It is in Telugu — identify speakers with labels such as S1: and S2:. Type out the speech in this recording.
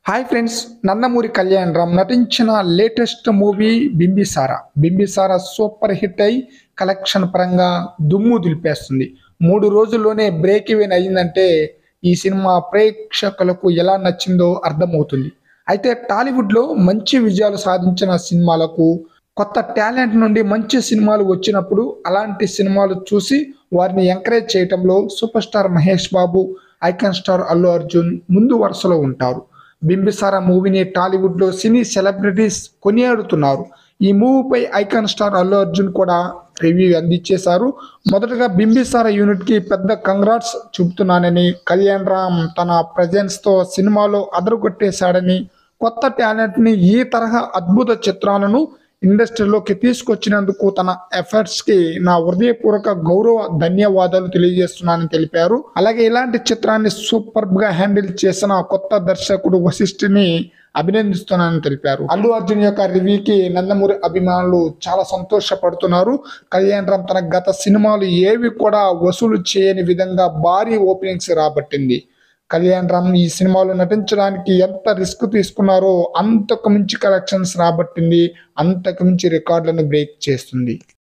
S1: హాయ్ ఫ్రెండ్స్ నందమూరి కళ్యాణ్ రామ్ నటించిన latest movie Bimbisara Bimbisara super hit అయి కలెక్షన్ పరంగా దుమ్ము దులిపేస్తుంది మూడు రోజుల్లోనే బ్రేక్ ఈవెన్ అయిందంటే ఈ సినిమా ప్రేక్షకులకు ఎలా నచ్చిందో అర్థమవుతుంది అయితే టాలీవుడ్లో మంచి విజయాలు సాధించిన సినిమాలకు కొత్త టాలెంట్ నుండి మంచి సినిమాలు వచ్చినప్పుడు అలాంటి సినిమాలు చూసి వారిని ఎంకరేజ్ చేయటంలో super star Mahesh Babu icon star Allu Arjun ముందు వరుసలో ఉంటారు బింబిసార మూవీని టాలీవుడ్లో సినీ సెలబ్రిటీస్ కొనియాడుతున్నారు ఈ మూవీపై ఐకాన్ స్టార్ అల్లు అర్జున్ కూడా రివ్యూ అందించేశారు మొదటగా బింబిసార యూనిట్కి పెద్ద కంగ్రాట్స్ చూపుతున్నానని కళ్యాణ్ రామ్ తన ప్రజెన్స్తో సినిమాలో అదరగొట్టేశాడని కొత్త టాలెంట్ని ఈ తరహా అద్భుత చిత్రాలను ఇండస్ట్రీలోకి తీసుకొచ్చినందుకు తన ఎఫర్ట్స్ కి నా హృదయపూర్వక గౌరవ ధన్యవాదాలు తెలియజేస్తున్నానని తెలిపారు అలాగే ఇలాంటి చిత్రాన్ని సూపర్ గా హ్యాండిల్ చేసిన కొత్త దర్శకుడు వశిష్ఠిని అభినందిస్తున్నానని తెలిపారు అల్లు అర్జున్ యొక్క రివ్యూకి నందమూరి అభిమానులు చాలా సంతోషపడుతున్నారు కళ్యాణ్ రామ్ తన గత సినిమాలు ఏవి కూడా వసూలు చేయని విధంగా భారీ ఓపెనింగ్స్ రాబట్టింది కళ్యాణ్ రామ్ ఈ సినిమాలో నటించడానికి ఎంత రిస్క్ తీసుకున్నారో అంతకు మించి కలెక్షన్స్ రాబట్టింది అంతకు మించి రికార్డులను బ్రేక్ చేస్తుంది